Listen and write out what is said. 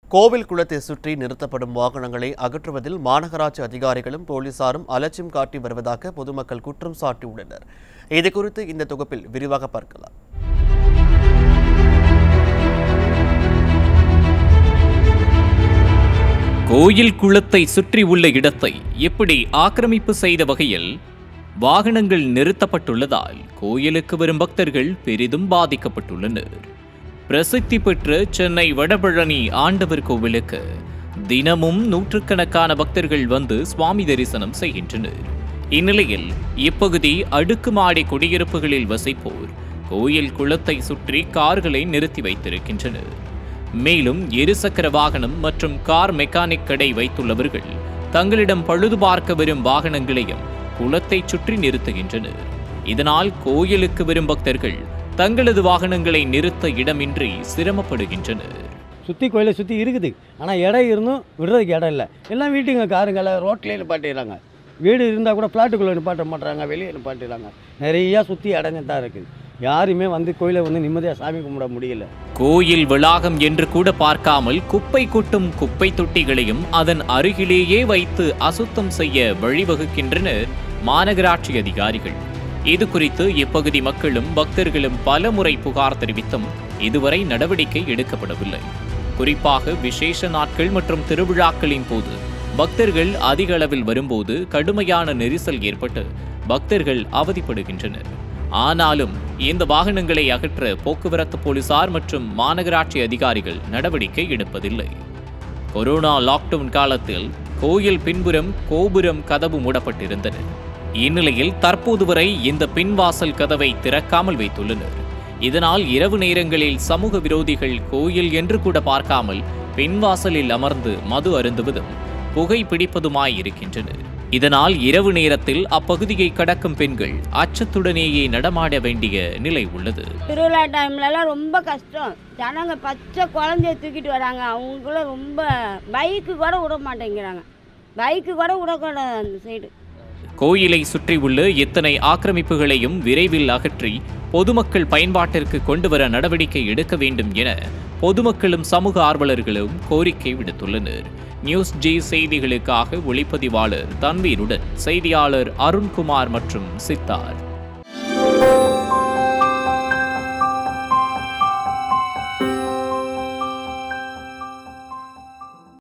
கோவில் குளத்தை சுற்றி நிறுத்தப்படும் வாகனங்களை அகற்றுவதில் மாநகராட்சி அதிகாரிகளும் போலீசாரும் அலட்சியம் காட்டி வருவதாக பொதுமக்கள் குற்றம் சாட்டியுள்ளனர் இதுகுறித்து இந்த தொகுப்பில் விரிவாக பார்க்கலாம் கோயில் குளத்தை சுற்றி உள்ள இடத்தை எப்படி ஆக்கிரமிப்பு செய்த வகையில் வாகனங்கள் நிறுத்தப்பட்டுள்ளதால் கோயிலுக்கு வரும் பக்தர்கள் பெரிதும் பாதிக்கப்பட்டுள்ளனர் பிரசித்தி பெற்ற சென்னை வடபழனி ஆண்டவர் கோவிலுக்கு தினமும் நூற்றுக்கணக்கான பக்தர்கள் வந்து சுவாமி தரிசனம் செய்கின்றனர் இந்நிலையில் இப்பகுதி அடுக்குமாடி குடியிருப்புகளில் வசிப்போர் கோயில் குளத்தை சுற்றி கார்களை நிறுத்தி வைத்திருக்கின்றனர் மேலும் இருசக்கர வாகனம் மற்றும் கார் மெக்கானிக் கடை வைத்துள்ளவர்கள் தங்களிடம் பழுது பார்க்க வரும் வாகனங்களையும் குளத்தை சுற்றி நிறுத்துகின்றனர் இதனால் கோயிலுக்கு வரும் பக்தர்கள் தங்களது வாகனங்களை நிறுத்த இடமின்றி சிரமப்படுகின்றனர் சுற்றி கோயிலை சுற்றி இருக்குது ஆனால் இடம் இருந்தும் விடுறதுக்கு இடம் இல்லை எல்லாம் வீட்டுங்க காருங்களை ரோட்லேயே நிப்பாட்டிடுறாங்க வீடு இருந்தால் கூட ஃப்ளாட்டுக்குள்ளே நிப்பாட்ட மாட்டுறாங்க வெளியே நிப்பாட்டிடுறாங்க நிறையா சுற்றி இடங்க தான் இருக்குது யாருமே வந்து கோயிலை வந்து நிம்மதியாக சாமி கும்பிட முடியல கோயில் வளாகம் என்று கூட பார்க்காமல் குப்பை கொட்டும் குப்பை தொட்டிகளையும் அதன் அருகிலேயே வைத்து அசுத்தம் செய்ய வழிவகுக்கின்றனர் மாநகராட்சி அதிகாரிகள் இது குறித்து இப்பகுதி மக்களும் பக்தர்களும் பல முறை புகார் தெரிவித்தும் இதுவரை நடவடிக்கை எடுக்கப்படவில்லை குறிப்பாக விசேஷ நாட்கள் மற்றும் திருவிழாக்களின் போது பக்தர்கள் அதிக அளவில் வரும்போது கடுமையான நெரிசல் ஏற்பட்டு பக்தர்கள் அவதிப்படுகின்றனர் ஆனாலும் இந்த வாகனங்களை அகற்ற போக்குவரத்து போலீசார் மற்றும் மாநகராட்சி அதிகாரிகள் நடவடிக்கை எடுப்பதில்லை கொரோனா லாக்டவுன் காலத்தில் கோயில் பின்புறம் கோபுரம் கதவு மூடப்பட்டிருந்தன இந்நிலையில் தற்போது வரை இந்த பின்வாசல் கதவை திறக்காமல் வைத்துள்ளனர் இதனால் இரவு நேரங்களில் சமூக விரோதிகள் கோயில் என்று கூட பார்க்காமல் பின்வாசலில் அமர்ந்து மது அருந்துவதும் புகை பிடிப்பதுமாய் இருக்கின்றனர் இதனால் இரவு நேரத்தில் அப்பகுதியை கடக்கும் பெண்கள் அச்சத்துடனேயே நடமாட வேண்டிய நிலை உள்ளது திருவிழா டைம்லலாம் ரொம்ப கஷ்டம் ஜனங்க பச்சை குழந்தைய தூக்கிட்டு வராங்க அவங்களுக்குள்ள ரொம்ப பைக்கு கூட விட மாட்டேங்கிறாங்க பைக்கு கூட விடக்கூடாது அந்த சைடு கோயிலை சுற்றியுள்ள இத்தனை ஆக்கிரமிப்புகளையும் விரைவில் அகற்றி பொதுமக்கள் பயன்பாட்டிற்கு கொண்டு வர நடவடிக்கை எடுக்க வேண்டும் என பொதுமக்களும் சமூக ஆர்வலர்களும் கோரிக்கை விடுத்துள்ளனர் நியூஸ் ஜி செய்திகளுக்காக ஒளிப்பதிவாளர் தன்வீருடன் செய்தியாளர் அருண்குமார் மற்றும் சித்தார்த்